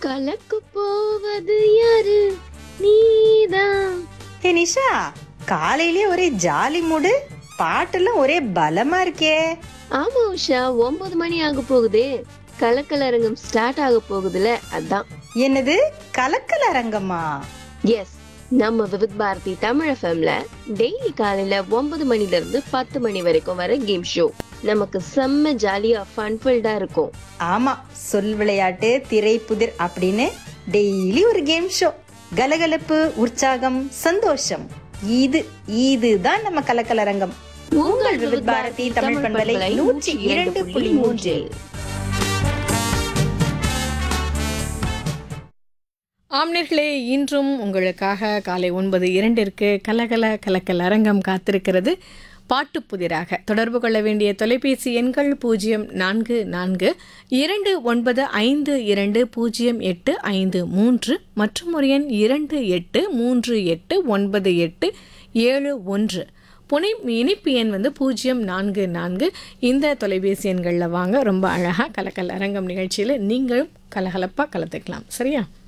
கலக்கு போவது யாரு நீதான் ஹே நிஷா காலையிலே ஒரே ஜாலி மூடு பாட்டெல்லாம் ஒரே பலமா இருக்கே ஆமா உஷா ஒன்பது மணி ஆக போகுதே கலக்கலரங்கம் ஸ்டார்ட் ஆக போகுதுல அதான் என்னது கலக்கல் அரங்கமா எஸ் நம்ம விவித் பாரதி தமிழ் எஃப்எம்ல டெய்லி காலையில ஒன்பது மணில இருந்து பத்து மணி வரைக்கும் வர கேம் ஷோ நமக்கு செம்ம ஜாலியா ஃபன்ஃபில்டா இருக்கும் ஆமா சொல் விளையாட்டு திரை புதிர் அப்படின்னு டெய்லி ஒரு கேம் ஷோ கலகலப்பு உற்சாகம் சந்தோஷம் இது இதுதான் நம்ம கலக்கல் அரங்கம் உங்கள் விவித் பாரதி தமிழ் பண்பலை நூற்றி இரண்டு புள்ளி மூன்றில் ஆம்னர்களே இன்றும் உங்களுக்காக காலை ஒன்பது இரண்டிற்கு கலகல கலக்கல் அரங்கம் காத்திருக்கிறது பாட்டு புதிராக தொடர்பு கொள்ள வேண்டிய தொலைபேசி எண்கள் பூஜ்ஜியம் நான்கு நான்கு இரண்டு ஒன்பது ஐந்து இரண்டு பூஜ்ஜியம் எட்டு ஐந்து மூன்று மற்றும் ஒரு எண் இரண்டு எட்டு மூன்று எட்டு ஒன்பது எட்டு ஏழு ஒன்று புனை இனிப்பு எண் வந்து பூஜ்ஜியம் நான்கு நான்கு இந்த தொலைபேசி எண்களில் வாங்க ரொம்ப அழகாக கலக்கல் அரங்கம் நிகழ்ச்சியில் நீங்களும் கலகலப்பாக கலந்துக்கலாம் சரியா